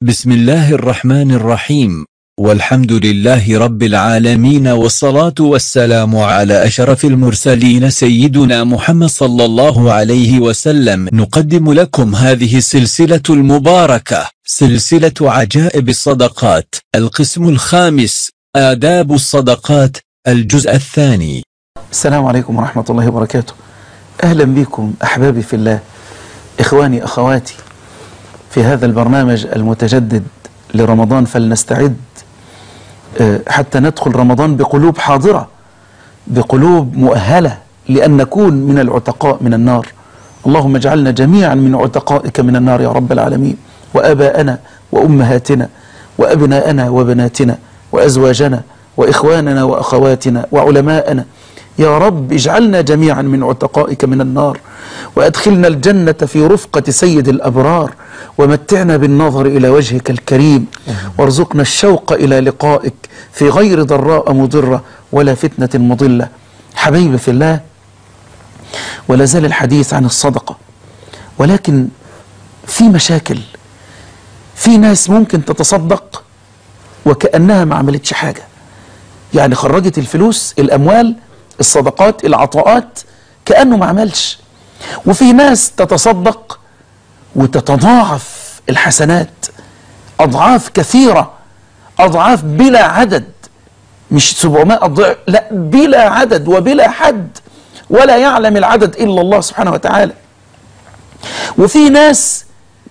بسم الله الرحمن الرحيم والحمد لله رب العالمين والصلاة والسلام على أشرف المرسلين سيدنا محمد صلى الله عليه وسلم نقدم لكم هذه السلسلة المباركة سلسلة عجائب الصدقات القسم الخامس آداب الصدقات الجزء الثاني السلام عليكم ورحمة الله وبركاته أهلا بكم أحبابي في الله إخواني أخواتي في هذا البرنامج المتجدد لرمضان فلنستعد آه، حتى ندخل رمضان بقلوب حاضرة بقلوب مؤهلة لأن نكون من العتقاء من النار اللهم اجعلنا جميعا من عتقائك من النار يا رب العالمين وأباءنا وأمهاتنا وأبناءنا وبناتنا وأزواجنا وإخواننا وأخواتنا وعلماءنا يا رب اجعلنا جميعا من عتقائك من النار وأدخلنا الجنة في رفقة سيد الأبرار ومتعنا بالنظر إلى وجهك الكريم وارزقنا الشوق إلى لقائك في غير ضراء مضرة ولا فتنة مضلة حبيبي في الله ولا زال الحديث عن الصدقة ولكن في مشاكل في ناس ممكن تتصدق وكأنها ما عملتش حاجة يعني خرجت الفلوس الأموال الصدقات العطاءات كأنه ما عملش وفي ناس تتصدق وتتضاعف الحسنات أضعاف كثيرة أضعاف بلا عدد مش 700 ضعف لا بلا عدد وبلا حد ولا يعلم العدد إلا الله سبحانه وتعالى وفي ناس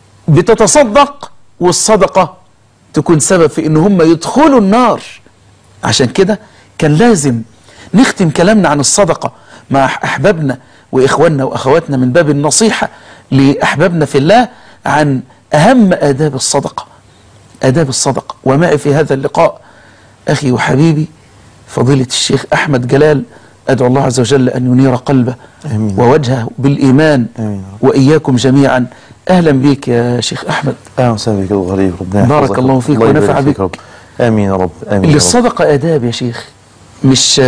بتتصدق والصدقة تكون سبب في ان هم يدخلوا النار عشان كده كان لازم نختم كلامنا عن الصدقة مع أحبابنا وإخواننا وأخواتنا من باب النصيحة لأحبابنا في الله عن أهم آداب الصدقة آداب الصدقة ومعي في هذا اللقاء أخي وحبيبي فضيلة الشيخ أحمد جلال أدعو الله عز وجل أن ينير قلبه آمين. ووجهه بالإيمان آمين. وإياكم جميعا أهلا بك يا شيخ أحمد اهلا وسهلا بك الغريب ربنا بارك يحفظك. الله فيك يبارك ونفع فيك بك. رب امين يا رب امين يا رب للصدقة آداب يا شيخ مش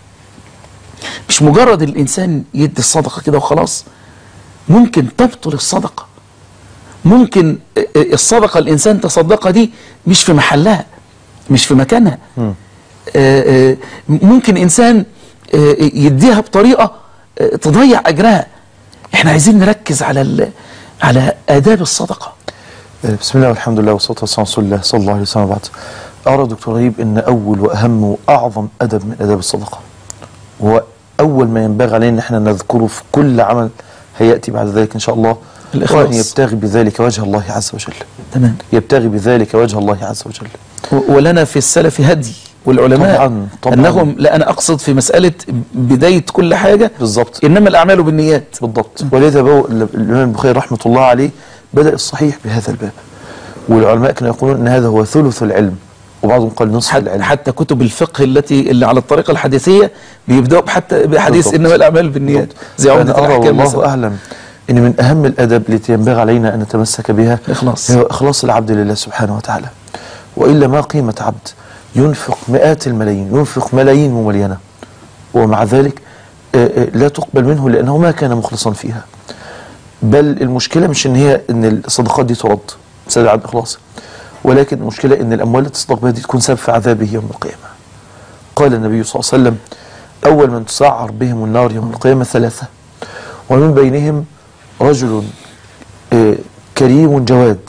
مش مجرد الإنسان يدي الصدقة كده وخلاص ممكن تبطل الصدقة ممكن الصدقة الإنسان تصدقها دي مش في محلها مش في مكانها مم. آه، آه، ممكن إنسان آه، يديها بطريقة آه، تضيع أجرها احنا عايزين نركز على ال- على آداب الصدقة آه، بسم الله والحمد لله والصلاه والسلام على رسول الله صلى الله عليه وسلم بعد ارى دكتور غريب ان اول واهم واعظم ادب من اداب الصدقه هو اول ما ينبغي علينا ان احنا نذكره في كل عمل هياتي بعد ذلك ان شاء الله الإخلاص. وأن يبتغي بذلك وجه الله عز وجل تمام يبتغي بذلك وجه الله عز وجل و- ولنا في السلف هدي والعلماء طبعاً، طبعاً. انهم لا انا اقصد في مساله بدايه كل حاجه بالظبط انما الاعمال بالنيات بالضبط ولذا بو الإمام البخاري رحمة الله عليه بدأ الصحيح بهذا الباب والعلماء كانوا يقولون أن هذا هو ثلث العلم وبعضهم قال نصف حتى, العلم حتى كتب الفقه التي اللي على الطريقه الحديثيه بيبداوا بحتى بحديث بالضبط. انما الاعمال بالنيات زي عمده فأنا أرى الاحكام والله مثلا أعلم أن من أهم الأدب التي ينبغي علينا أن نتمسك بها الإخلاص. هو إخلاص العبد لله سبحانه وتعالى وإلا ما قيمة عبد ينفق مئات الملايين ينفق ملايين مملينة ومع ذلك آه، آه، لا تقبل منه لأنه ما كان مخلصا فيها بل المشكلة مش ان هي ان الصدقات دي ترد بسبب عدم اخلاص ولكن المشكلة ان الاموال اللي تصدق بها دي تكون سبب في عذابه يوم القيامة قال النبي صلى الله عليه وسلم اول من تسعر بهم النار يوم القيامة ثلاثة ومن بينهم رجل آه، كريم جواد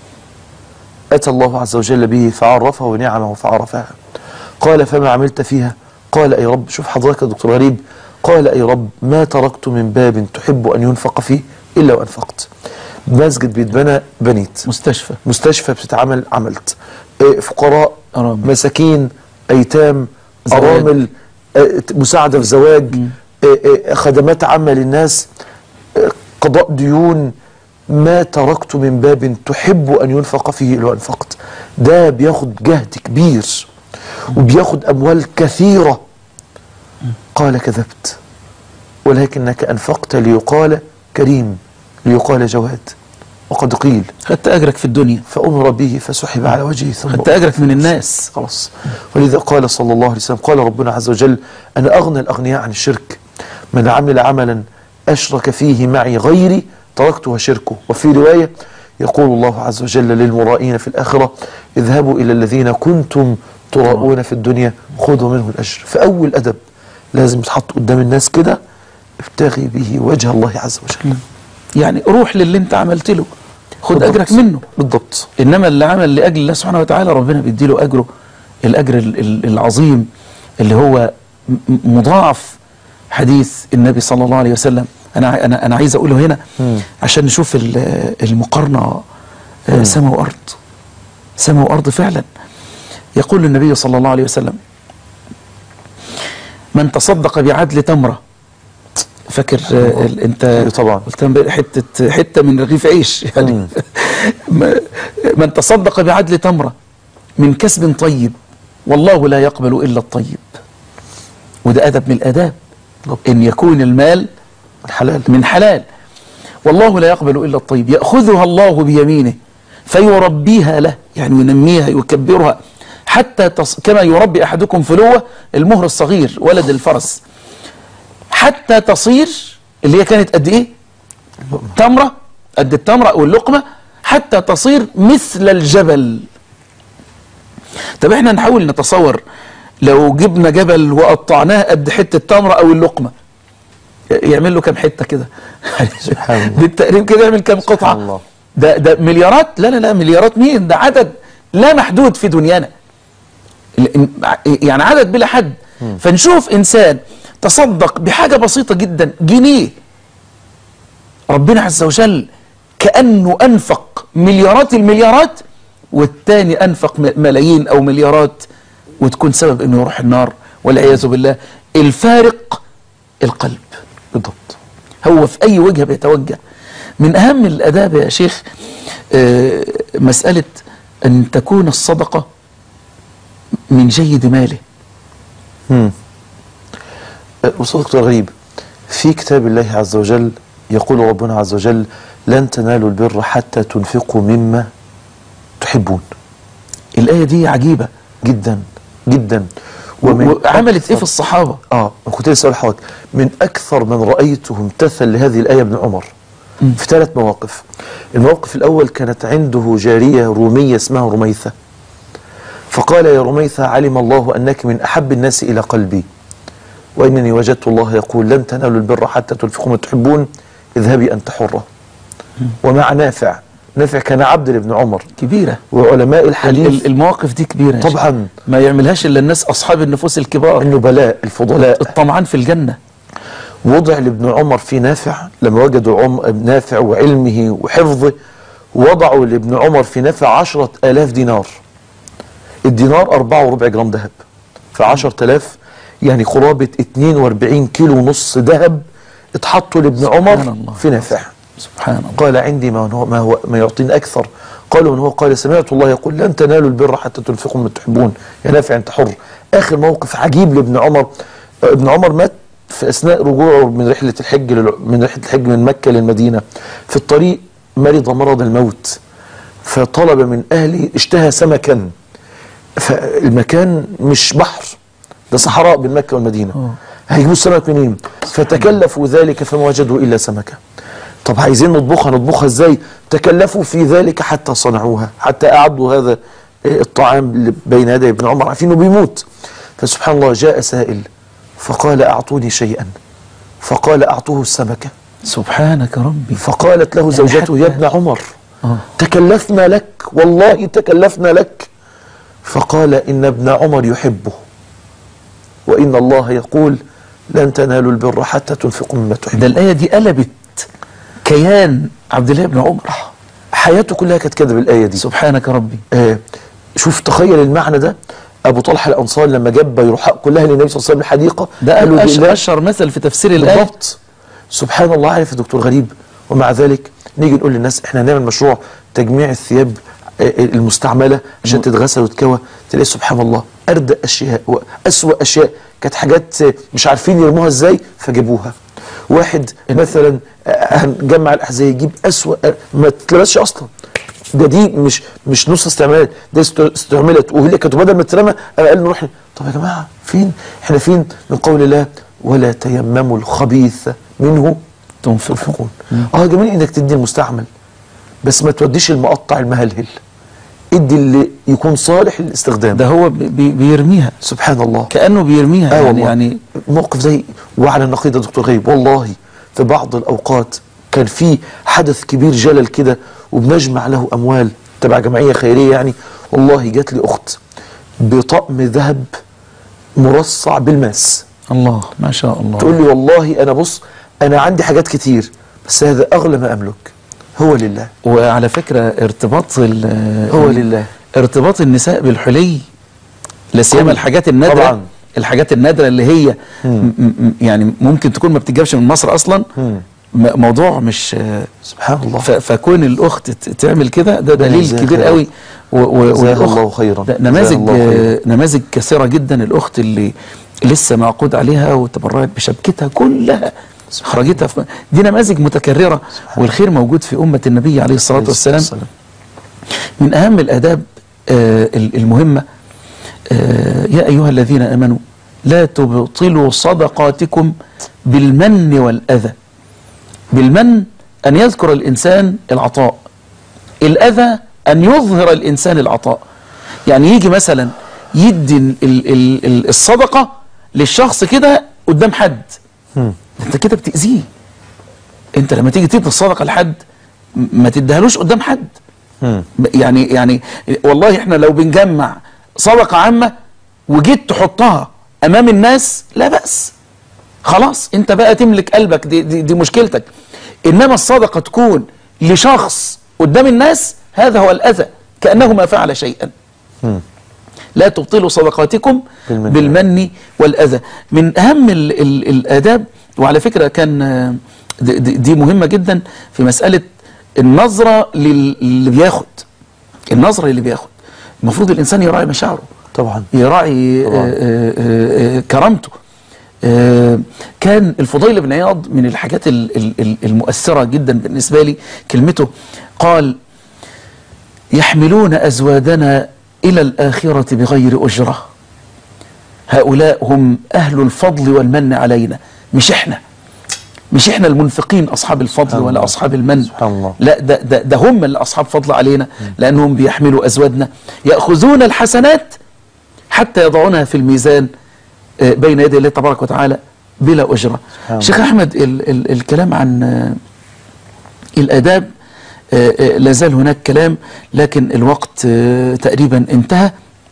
أتى الله عز وجل به فعرفه ونعمه فعرفها قال فما عملت فيها قال أي رب شوف حضرتك يا دكتور غريب قال أي رب ما تركت من باب تحب أن ينفق فيه إلا وأنفقت مسجد بيتبنى بنيت مستشفى مستشفى بتتعمل عملت آه، فقراء أرامل. مساكين أيتام زواج. أرامل آه، مساعدة في زواج آه، آه، خدمات عامة للناس آه، قضاء ديون ما تركت من باب تحب أن ينفق فيه إلا وأنفقت ده بياخد جهد كبير وبياخد أموال كثيرة قال كذبت ولكنك أنفقت ليقال كريم ليقال جواد وقد قيل خدت اجرك في الدنيا فأمر به فسحب على وجهه ثم خدت اجرك من الناس خلاص ولذا قال صلى الله عليه وسلم قال ربنا عز وجل أنا أغنى الأغنياء عن الشرك من عمل عملا أشرك فيه معي غيري تركته وشركه وفي رواية يقول الله عز وجل للمرائين في الآخرة اذهبوا إلى الذين كنتم تراؤون في الدنيا خذوا منه الأجر فأول أدب لازم يتحط قدام الناس كده ابتغي به وجه الله عز وجل يعني روح للي انت عملت له خد بالضبط. اجرك منه بالضبط انما اللي عمل لاجل الله سبحانه وتعالى ربنا بيديله اجره الاجر ال- ال- العظيم اللي هو م- م- مضاعف حديث النبي صلى الله عليه وسلم انا ع- انا انا عايز اقوله هنا مم. عشان نشوف ال- المقارنه آه، سماء وارض سماء وارض فعلا يقول النبي صلى الله عليه وسلم من تصدق بعدل تمره فاكر آه، ال- انت طبعا. قلت امبارح حته حته من رغيف عيش يعني مم. ما- من تصدق بعدل تمره من كسب طيب والله لا يقبل الا الطيب وده ادب من الاداب ان يكون المال الحلال من حلال والله لا يقبل الا الطيب ياخذها الله بيمينه فيربيها له يعني ينميها يكبرها حتى تص... كما يربي احدكم فلوه المهر الصغير ولد الفرس حتى تصير اللي هي كانت قد ايه تمره قد التمره او اللقمه حتى تصير مثل الجبل طب احنا نحاول نتصور لو جبنا جبل وقطعناه قد حته تمره او اللقمه يعمل له كام حته كده سبحان الله. بالتقريب كده يعمل كام سبحان قطعه الله. ده ده مليارات لا لا لا مليارات مين ده عدد لا محدود في دنيانا ال- يعني عدد بلا حد فنشوف انسان تصدق بحاجه بسيطه جدا جنيه ربنا عز وجل كانه انفق مليارات المليارات والتاني انفق م- ملايين او مليارات وتكون سبب انه يروح النار والعياذ بالله الفارق القلب بالضبط هو في أي وجهة بيتوجه من أهم الأداب يا شيخ آه، مسألة أن تكون الصدقة من جيد ماله مم. أه، أستاذ دكتور غريب في كتاب الله عز وجل يقول ربنا عز وجل لن تنالوا البر حتى تنفقوا مما تحبون الآية دي عجيبة جدا جدا وعملت إيه أكثر- في الصحابة اه أنا كنت لسه اقول لحضرتك من اكثر من رايته امتثل لهذه الايه ابن عمر في ثلاث مواقف الموقف الاول كانت عنده جاريه روميه اسمها رميثه فقال يا رميثه علم الله انك من احب الناس الى قلبي وانني وجدت الله يقول لن تنالوا البر حتى تنفقوا ما تحبون اذهبي انت حره ومع نافع نافع كان عبد لابن عمر كبيرة وعلماء ال- الحديث ال- المواقف دي كبيرة يا شيخ. طبعا ما يعملهاش إلا الناس أصحاب النفوس الكبار النبلاء الفضلاء الطمعان في الجنة وضع لابن عمر في نافع لما وجدوا عم نافع وعلمه وحفظه وضعوا لابن عمر في نافع عشرة آلاف دينار الدينار أربعة وربع جرام ذهب فعشرة آلاف يعني قرابة 42 كيلو ونص ذهب اتحطوا لابن سبحان عمر الله. في نافع سبحان الله قال عندي ما هو ما, هو ما يعطيني أكثر قالوا من هو قال سمعت الله يقول لن تنالوا البر حتى تنفقوا مما تحبون يا نافع أنت حر آخر موقف عجيب لابن عمر آه، ابن عمر مات في أثناء رجوعه من رحلة الحج للع- من رحلة الحج من مكة للمدينة في الطريق مرض مرض الموت فطلب من أهله اشتهى سمكا فالمكان مش بحر ده صحراء بين مكة والمدينة هيجيبوا السمك منين فتكلفوا ذلك فما وجدوا إلا سمكة طب عايزين نطبخها نطبخها ازاي تكلفوا في ذلك حتى صنعوها حتى أعدوا هذا الطعام اللي بين يدي ابن عمر عارفين انه بيموت فسبحان الله جاء سائل فقال أعطوني شيئا فقال أعطوه السمكة سبحانك ربي فقالت له زوجته يا حتى- ابن عمر آه. تكلفنا لك والله تكلفنا لك فقال إن ابن عمر يحبه وإن الله يقول لن تنالوا البر حتى تنفقوا مما ده تحبون الآية دي قلبت كيان عبد الله بن عمر حياته كلها كانت كده بالآية دي سبحانك ربي آه شوف تخيل المعنى ده أبو طلحة الأنصاري لما جاب بيرحاء كلها للنبي صلى الله عليه وسلم الحديقة ده قالوا أش- بالله أشهر مثل في تفسير الآية بالضبط سبحان الله عارف يا دكتور غريب ومع ذلك نيجي نقول للناس احنا هنعمل مشروع تجميع الثياب آه، المستعملة عشان تتغسل وتكوى تلاقي سبحان الله أردى أشياء وأسوأ أشياء كانت حاجات آه، مش عارفين يرموها ازاي فجابوها واحد مثلا آه، هنجمع الأحذية يجيب أسوأ آه، ما تتلبسش أصلا ده دي مش مش نص استعمال ده است- استعملت وهي كانت بدل ما تترمى قال نروح طب يا جماعه فين احنا فين من قول الله ولا تيمموا الخبيث منه تنفقون تنفقون اه جميل انك تدي المستعمل بس ما توديش المقطع المهلهل ادي اللي يكون صالح للاستخدام ده هو بي- بي- بيرميها سبحان الله كأنه بيرميها آه يعني والله. يعني موقف زي وعلى النقيض يا دكتور غيب والله في بعض الأوقات كان في حدث كبير جلل كده وبنجمع له أموال تبع جمعية خيرية يعني والله جات لي أخت بطقم ذهب مرصع بالماس الله ما شاء الله تقول لي والله أنا بص أنا عندي حاجات كتير بس هذا أغلى ما أملك هو لله وعلى فكرة ارتباط ال- هو لله ارتباط النساء بالحلي لا سيما كل- الحاجات النادرة طبعاً. الحاجات النادرة اللي هي م- م- يعني ممكن تكون ما بتجيبش من مصر أصلا مم. م- موضوع مش سبحان الله ف- فكون الأخت ت- تعمل كده ده دليل جزاك كبير خير. قوي و- و- جزاها والأخت- الله خيرا. ده جزاها نماذج الله خيرا. آه، نماذج كثيرة جدا الأخت اللي لسه معقود عليها وتبرعت بشبكتها كلها خرجتها في دي نماذج متكررة والخير موجود في أمة النبي عليه الصلاة والسلام من أهم الآداب آه، المهمة آه، يا أيها الذين آمنوا لا تبطلوا صدقاتكم بالمن والأذى بالمن أن يذكر الإنسان العطاء الأذى أن يظهر الإنسان العطاء يعني يجي مثلا يدي ال- ال- ال- ال- الصدقة للشخص كده قدام حد انت كده بتأذيه انت لما تيجي تدي الصدقة لحد م- ما تديهالوش قدام حد مم. يعني يعني والله احنا لو بنجمع صدقة عامة وجيت تحطها امام الناس لا بأس خلاص انت بقى تملك قلبك دي, دي, دي مشكلتك انما الصدقة تكون لشخص قدام الناس هذا هو الاذى كأنه ما فعل شيئا مم. لا تبطلوا صدقاتكم بالمن. بالمن والأذى من أهم ال ال الآداب وعلى فكرة كان آه، دي, دي دي مهمة جدا في مسألة النظرة لل- اللي بياخد النظرة اللي بياخد المفروض الإنسان يراعي مشاعره طبعا يراعي آه، طبعا. آه، آه، آه، كرامته آه، كان الفضيل بن عياض من الحاجات ال- ال- ال- المؤثرة جدا بالنسبة لي كلمته قال يحملون أزوادنا إلى الآخرة بغير أجرة هؤلاء هم أهل الفضل والمن علينا مش إحنا مش إحنا المنفقين أصحاب الفضل سبحان ولا الله. أصحاب المن سبحان الله. لا ده, ده, ده هم اللي أصحاب فضل علينا لأنهم بيحملوا أزوادنا يأخذون الحسنات حتى يضعونها في الميزان آه، بين يدي الله تبارك وتعالى بلا أجرة سبحان شيخ أحمد ال ال الكلام عن آه، الآداب آه، آه، لا زال هناك كلام لكن الوقت آه، تقريبا انتهى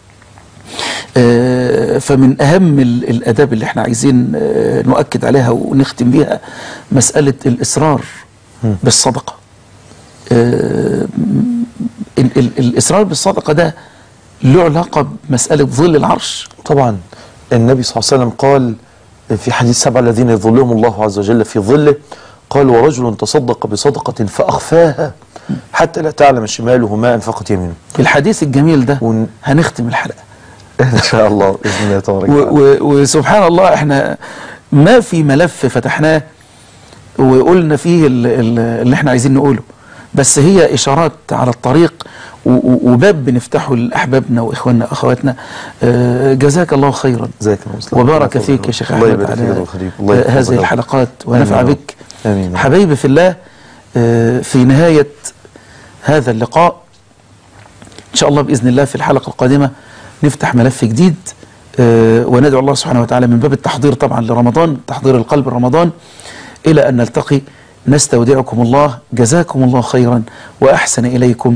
آه، فمن أهم ال- الآداب اللي احنا عايزين آه، نؤكد عليها ونختم بيها مسألة الإصرار بالصدقة آه، ال ال الإصرار بالصدقة ده له علاقة بمسألة ظل العرش طبعا النبي صلى الله عليه وسلم قال في حديث سبع الذين يظلهم الله عز وجل في ظله قال ورجل تصدق بصدقة فأخفاها حتى لا تعلم شماله ما أنفقت يمينه الحديث الجميل ده ون- هنختم الحلقة إن شاء الله بإذن الله تبارك و- وتعالى و- وسبحان الله احنا ما في ملف فتحناه وقلنا فيه ال- ال- اللي احنا عايزين نقوله بس هي اشارات على الطريق و- و- وباب بنفتحه لاحبابنا واخواننا واخواتنا آه، جزاك الله خيرا جزاك الله خيرا. وبارك فيك يا شيخ الله احمد يبارك فيك يا على أبو الخليل. الله آه، يحفظك هذه يا رب. الحلقات ونفع آمين يا رب. بك آمين يا رب. حبايبي في الله آه، في نهاية هذا اللقاء إن شاء الله بإذن الله في الحلقة القادمة نفتح ملف جديد آه، وندعو الله سبحانه وتعالى من باب التحضير طبعا لرمضان تحضير القلب لرمضان إلى أن نلتقي نستودعكم الله جزاكم الله خيرا وأحسن إليكم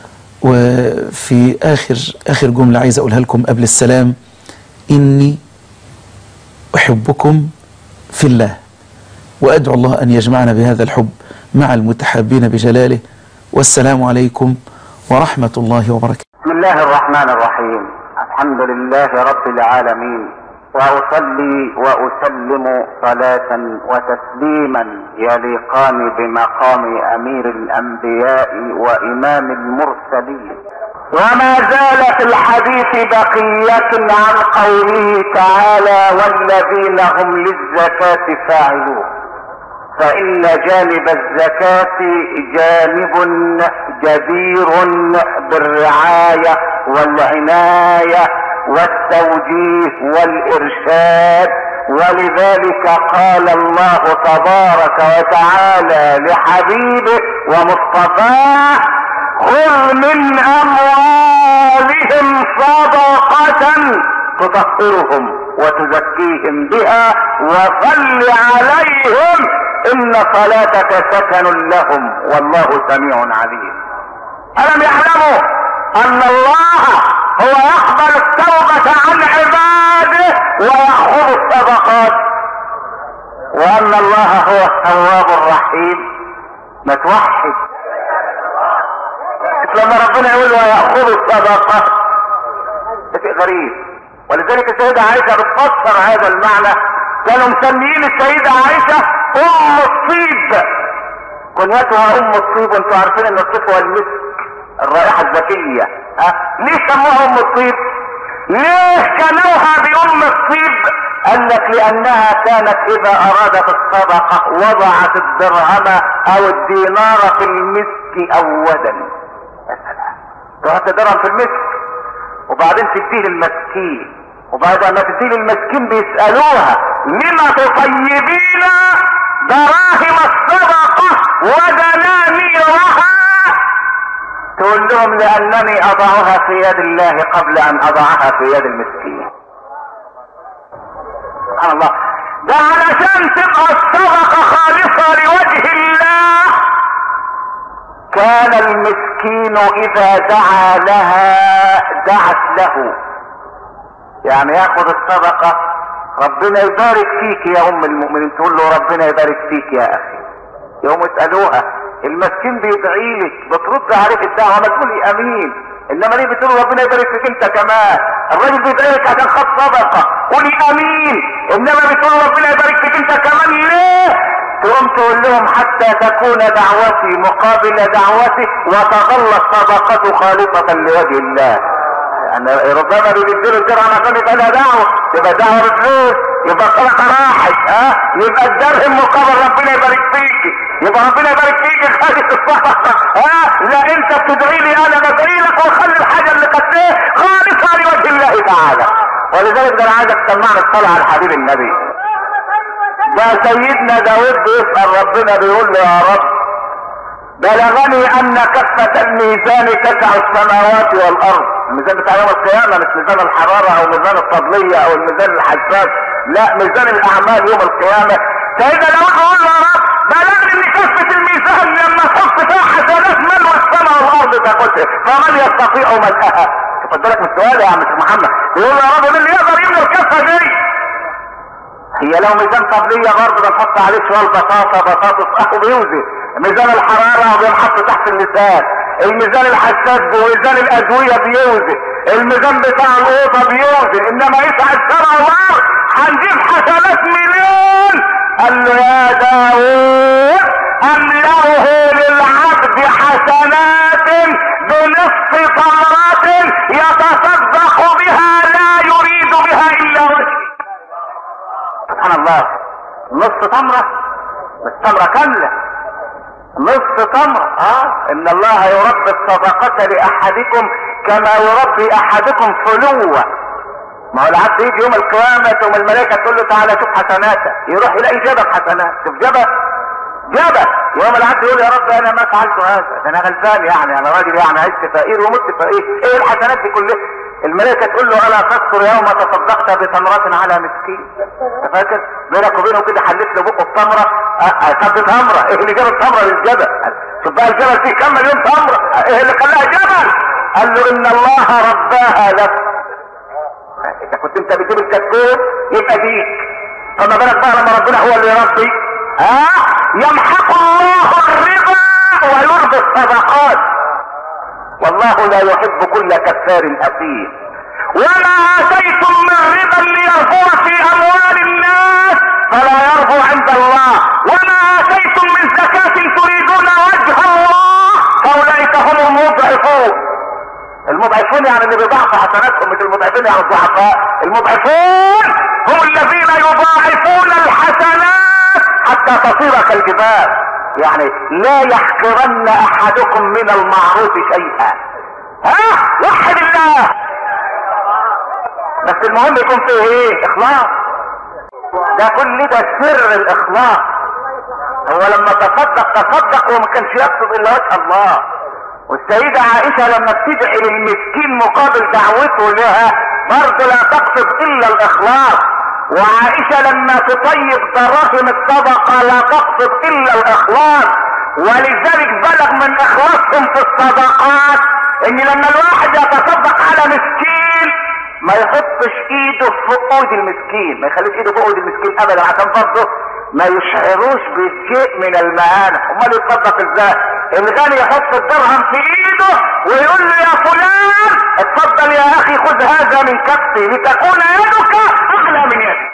وفي آخر آخر جملة عايز أقولها لكم قبل السلام إني أحبكم في الله وأدعو الله أن يجمعنا بهذا الحب مع المتحابين بجلاله والسلام عليكم ورحمة الله وبركاته بسم الله الرحمن الرحيم الحمد لله رب العالمين واصلي واسلم صلاه وتسليما يليقان بمقام امير الانبياء وامام المرسلين وما زال في الحديث بقيه عن قوله تعالى والذين هم للزكاه فاعلون فإن جانب الزكاة جانب جدير بالرعاية والعناية والتوجيه والإرشاد ولذلك قال الله تبارك وتعالى لحبيبه ومصطفاه خذ من اموالهم صدقة تطهرهم وتزكيهم بها وصل عليهم ان صلاتك سكن لهم والله سميع عليم الم يعلموا ان الله هو يقبل التوبة عن عباده ويأخذ الصدقات وان الله هو التواب الرحيم ما توحد لما ربنا يقول ويأخذ الصدقات ده شيء غريب ولذلك السيدة عائشة بتفسر هذا المعنى كانوا مسميين السيدة عائشة ام الطيب كنيتها ام الطيب وانتوا عارفين ان الطيب هو المسك الرائحة الذكية ها ليه سموها ام الطيب ليه كانوها بام الطيب قال لك لانها كانت اذا ارادت الصدقة وضعت الدرهم او الدينار في المسك اولا يا سلام تحط درهم في المسك وبعدين تديه للمسكين وبعد ما تديه للمسكين بيسألوها لما تطيبين دراهم الصدقة ودنانيرها تقول لهم لانني اضعها في يد الله قبل ان اضعها في يد المسكين سبحان الله ده علشان تبقى الصدقة خالصة لوجه الله كان المسكين اذا دعا لها دعت له يعني ياخذ الصدقة ربنا يبارك فيك يا ام المؤمنين تقول له ربنا يبارك فيك يا اخي يوم يسألوها المسكين بيدعي لك بترد عليك الدعوة ما تقولي امين انما ليه بتقول ربنا يبارك فيك انت كمان الراجل بيدعي لك عشان خد صدقة قولي امين انما بتقول ربنا يبارك فيك انت كمان ليه تقوم تقول لهم حتى تكون دعوتي مقابل دعوتي وتظل الصدقة خالصة لوجه الله يعني ربما بيديله الدرهم عشان يبقى لها دعوة تبقى دعوة بفلوس يبقى الصدقة راحت ها يبقى الدرهم مقابل ربنا يبارك فيك يبقى ربنا يبارك فيك خالص الصدقة ها لا انت بتدعي لي انا بدعي لك وخلي الحاجة اللي قد ايه خالصة لوجه الله تعالى ولذلك ده انا عايزك تسمعنا الصلاة على حبيب النبي ده سيدنا داود بيسأل ربنا بيقول له يا رب بلغني ان كفة الميزان تسع السماوات والارض الميزان بتاع يوم القيامة مش ميزان الحرارة او ميزان الفضلية او الميزان الحساس لا ميزان الاعمال يوم القيامة سيدنا داود بيقول له يا رب بلغني ان كفة الميزان لما تحط فيها حسنات ملء السماء والارض تاخدها فمن يستطيع ملئها خد بالك من السؤال يا عم محمد بيقول له يا رب مين اللي يقدر يملى الكفة دي هي لو ميزان فضلية برضه بنحط عليه شوية بطاطا بطاطس اهو بيوزن ميزان الحرارة بينحط تحت اللسان الميزان الحساس وميزان الادوية بيوزن الميزان بتاع القوطة بيوزن انما يسعى السبع والارض هنجيب حسنات مليون قال له يا داوود املأه للعبد حسنات بنصف تمرات يتصدق بها لا يريد بها الا وجهه سبحان الله نص تمرة مش تمرة كاملة نص تمرة اه ان الله يربي الصدقة لاحدكم كما يربي احدكم فلوة ما هو العبد يجي يوم القيامة ثم الملائكة تقول له تعالى شوف حسناتك يروح يلاقي جبل حسنات شوف جبل جبل يوم العبد يقول يا رب انا ما فعلت هذا ده انا غلبان يعني انا راجل يعني عشت فقير ومت فقير ايه الحسنات دي كلها الملائكة تقول له الا تذكر يوم تصدقت بتمرة على مسكين انت فاكر بينك وبينه كده حلت له بقه التمرة خد تمرة ايه اللي جاب التمرة للجبل شوف بقى الجبل فيه كم مليون تمرة ايه اللي خلاها جبل قال له ان الله رباها لك اذا كنت انت بتجيب الكتكوت يبقى ديك فما بالك بقى لما ربنا هو اللي يربي ها يمحق الله الربا ويربي الصدقات والله لا يحب كل كفار اثيم وما اتيتم من ربا ليربو في اموال الناس فلا يربو عند الله وما اتيتم من زكاة تريدون وجه الله فاولئك هم المضعفون المضعفون يعني اللي بيضعفوا حسناتهم مش المضعفين يعني الضعفاء المضعفون هم الذين يضاعفون الحسنات حتى تصير كالجبال يعني لا يحقرن احدكم من المعروف شيئا ها وحد الله بس المهم يكون فيه ايه اخلاص ده كل ده سر الاخلاص هو لما تصدق تصدق وما كانش يقصد الا وجه الله والسيدة عائشة لما بتدعي للمسكين مقابل دعوته لها برضه لا تقصد الا الاخلاص وعائشة لما تطيب دراهم الصدقة لا تقصد الا الاخلاص ولذلك بلغ من اخلاصهم في الصدقات ان لما الواحد يتصدق على مسكين ما يحطش ايده فوق ايد المسكين ما يخليش ايده فوق ايد المسكين ابدا عشان برضه ما يشعروش بشيء من المهانة امال يتصدق ازاي الغني يحط الدرهم في ايده ويقول له يا فلان اتفضل يا اخي خذ هذا من كفي لتكون يدك اغلى من يدي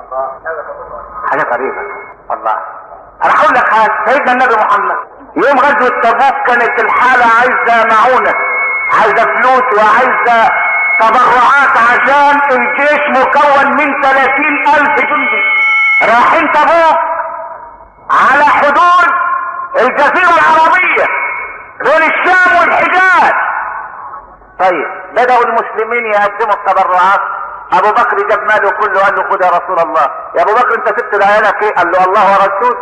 حاجة غريبة والله انا هقول لك حاجة سيدنا النبي محمد يوم غزوة تبوك كانت الحالة عايزة معونة عايزة فلوس وعايزة تبرعات عشان الجيش مكون من 30 الف جندي رايحين تبوك على حدود الجزيرة العربية بين الشام والحجاز طيب بدأوا المسلمين يقدموا التبرعات ابو بكر جاب ماله كله قال له خد يا رسول الله يا ابو بكر انت سبت لعيالك ايه قال له الله ورسول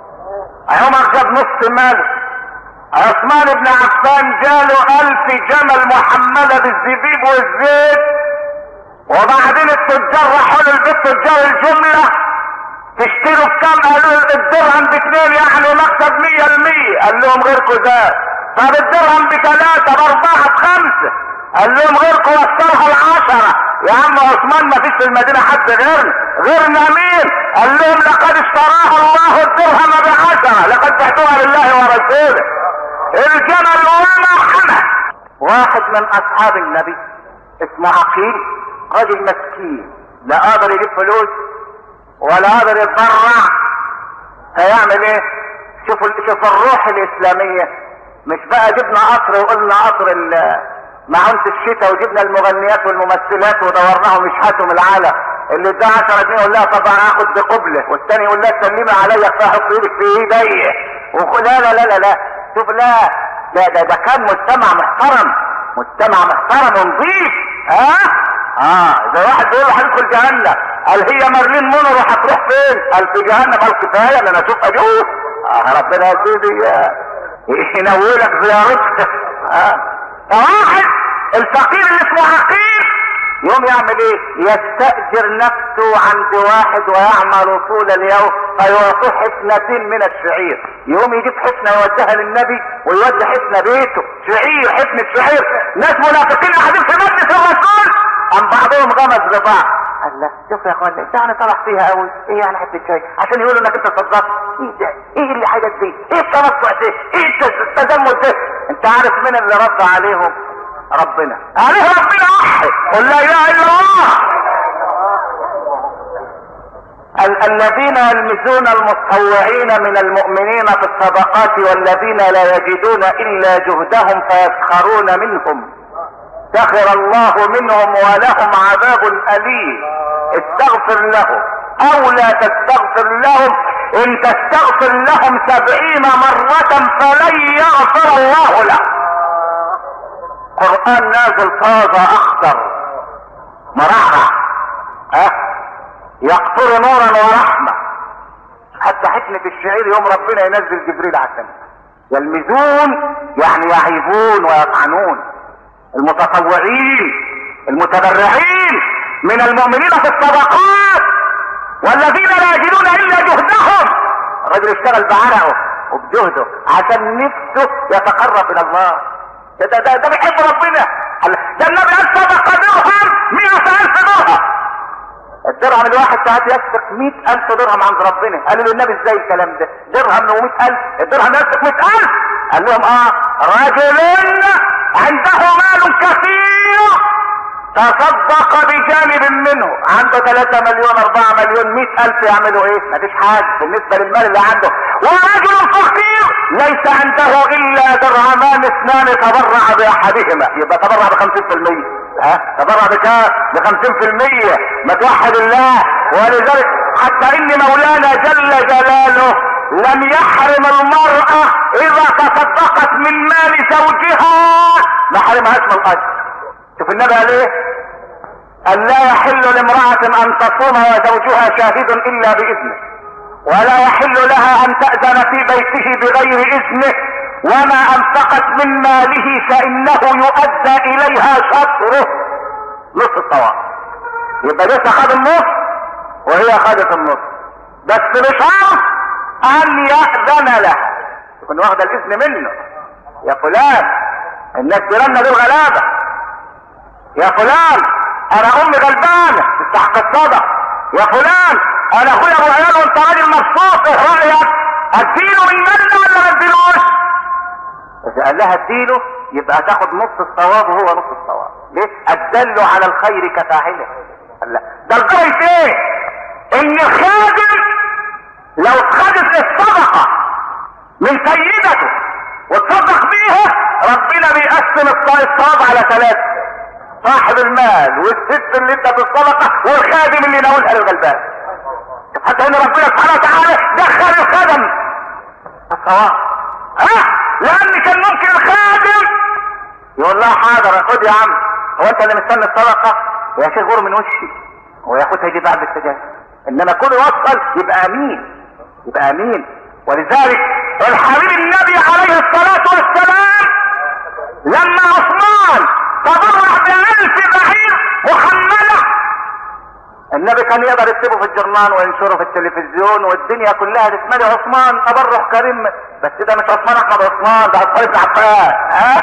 عمر جاب نص ماله عثمان بن عفان جاله الف جمل محملة بالزبيب والزيت وبعدين التجار راحوا له البيت تجار الجملة تشتروا بكام قالوا الدرهم باثنين يعني مكسب مية المية قال لهم غيركم زاد طب الدرهم بثلاثة باربعة بخمسة قال لهم غيركم وصلها العشرة يا عم عثمان ما فيش في المدينة حد غيرنا غيرنا مين قال لهم لقد اشتراها الله الدرهم بعشرة لقد بعتوها لله ورسوله الجمل وما حمل واحد من اصحاب النبي اسمه عقيل راجل مسكين لا قادر يجيب فلوس ولا قادر يتبرع هيعمل ايه شوفوا شوف الروح الاسلامية مش بقى جبنا قطر وقلنا قطر معونة الشتاء وجبنا المغنيات والممثلات ودورناهم يشحتوا العالم اللي اداه 10 جنيه يقول لها طب انا هاخد بقبله والتاني يقول لها سلمي عليا كفايه حط ايدك في ايدي لا لا لا لا لا شوف لا ده ده ده كان مجتمع محترم مجتمع محترم ونظيف ها اه اذا واحد بيقول له هندخل جهنم قال هي مارلين مونرو هتروح فين قال في جهنم قال كفايه ان انا اشوفها جوه آه ربنا يا سيدي ينولك زيارتك اه فواحد الفقير اللي اسمه عقيل يوم يعمل ايه يستأجر نفسه عند واحد ويعمل طول اليوم فيعطيه حفنتين من الشعير يوم يجيب حفنة يوديها للنبي ويودي حفنة بيته شعير حفنة شعير ناس منافقين قاعدين في مجلس الرسول ام بعضهم غمز لبعض قال لا شوف يا اخوان انت يعني طلع فيها قوي ايه يعني حته شاي عشان يقولوا انك انت صدقت ايه ده ايه اللي حاجات دي ايه التنطع ده ايه التزمت ده انت عارف مين اللي رد عليهم ربنا عليه ربنا واحد قل لا اله الا الله ال الذين يلمزون المتطوعين من المؤمنين في الصدقات والذين لا يجدون الا جهدهم فيسخرون منهم سخر الله منهم ولهم عذاب اليم استغفر لهم او لا تستغفر لهم ان تستغفر لهم سبعين مرة فلن يغفر الله لهم قرآن نازل طازة اخضر مرحرح ها يقطر نورا ورحمة حتى حكمة الشعير يوم ربنا ينزل جبريل عشان يلمزون يعني يعيبون ويطعنون المتطوعين المتبرعين من المؤمنين في الصدقات والذين لا يجدون الا جهدهم الرجل اشتغل بعرقه وبجهده عشان نفسه يتقرب الى الله ده ده ده, ده بيحب ربنا ده النبي قال صدقه درهم 100000 درهم الدرهم الواحد ساعات يسبق 100000 درهم عند ربنا قالوا له النبي ازاي الكلام ده درهم و100000 الدرهم يسبق 100000 قال لهم اه رجل عنده مال كثير تصدق بجانب منه عنده 3 مليون 4 مليون 100000 يعملوا ايه مفيش حاجه بالنسبه للمال اللي عنده ورجل فقير ليس عنده الا درهمان اثنان تبرع باحدهما يبقى تبرع ب 50% ها تبرع بكام ب 50% ما توحد الله ولذلك حتى ان مولانا جل جلاله لم يحرم المرأة اذا تصدقت من مال زوجها ما حرمهاش من الاجر شوف النبي قال ايه أن لا يحل لامرأة أن تصوم وزوجها شاهد إلا بإذنه ولا يحل لها أن تأذن في بيته بغير إذنه وما أنفقت من ماله فإنه يؤدى إليها شطره نص الصواب يبقى لسه خد النص وهي خدت النص بس بشرط أن يأذن له يكون واخد الإذن منه يا فلان الناس جيراننا دول غلابة يا فلان انا امي غلبانة تستحق الصدق يا فلان انا اخويا ابو عيال وانت راجل مبسوط ايه رايك اديله من مالنا ولا ما اديلوش اذا قال لها اديله يبقى تاخد نص الثواب وهو نص الثواب ليه الدل على الخير كفاعله قال لا ده لدرجه ايه ان الخادم لو خدت الصدقه من سيدته وتصدق بيها ربنا بيقسم الصواب على ثلاثه صاحب المال والست اللي ادت الصدقه والخادم اللي ناولها للغلبان حتى ان ربنا سبحانه وتعالى دخل الخدم الصواب ها لان كان ممكن الخادم يقول لها حاضر خد يا عم هو انت اللي مستني الصدقه يا شيخ غور من وشي وياخدها يجي بعد السجاده انما كل يوصل يبقى امين يبقى امين ولذلك الحبيب النبي عليه الصلاه والسلام لما عثمان تبرع بألف بعير محملة النبي كان يقدر يكتبه في الجرنان وينشره في التلفزيون والدنيا كلها تتملي عثمان تبرع كريم بس ده مش عثمان احمد عثمان ده عثمان بن عفان ها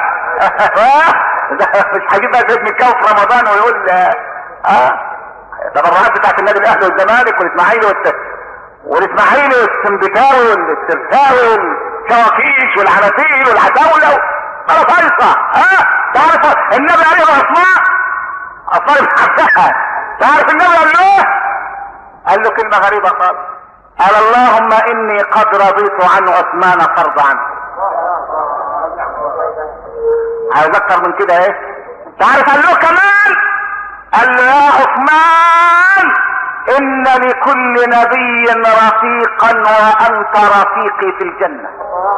ده مش هجيب بقى زيد مكاو في رمضان ويقول ها التبرعات بتاعت النادي الاهلي والزمالك والاسماعيلي والت... والاسماعيلي والسمبكاوي والسرساوي والشواكيش والعناتيل والعتاوله خلاص هيصة ها تعرف النبي عليه الاسماء اصلا بن عفان تعرف النبي قال له قال له كلمة غريبة خالص قال اللهم اني قد رضيت عن عثمان قرض عنه عايز اكتر من كده ايه تعرف قال له كمان قال له يا عثمان ان لكل نبي رفيقا وانت رفيقي في الجنة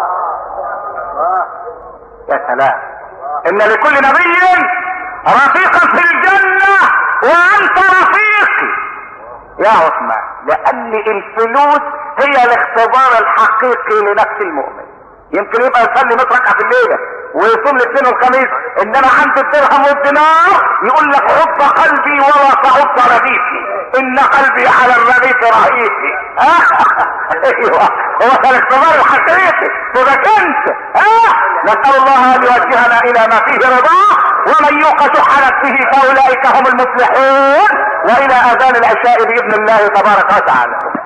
يا سلام ان لكل نبي رفيقا في الجنة وانت رفيقي يا عثمان لان الفلوس هي الاختبار الحقيقي لنفس المؤمن يمكن يبقى يصلي 100 ركعه في الليله ويصوم الاثنين والخميس انما عند الدرهم والدينار يقول لك عض قلبي ولا تعض رديفي ان قلبي على الرديف رهيفي ايوه هو ده الاختبار الحقيقي تبقى انت اه نسال الله ان يوجهنا الى ما فيه رضاه ومن يوق شح نفسه فاولئك هم المفلحون والى اذان العشاء باذن الله تبارك وتعالى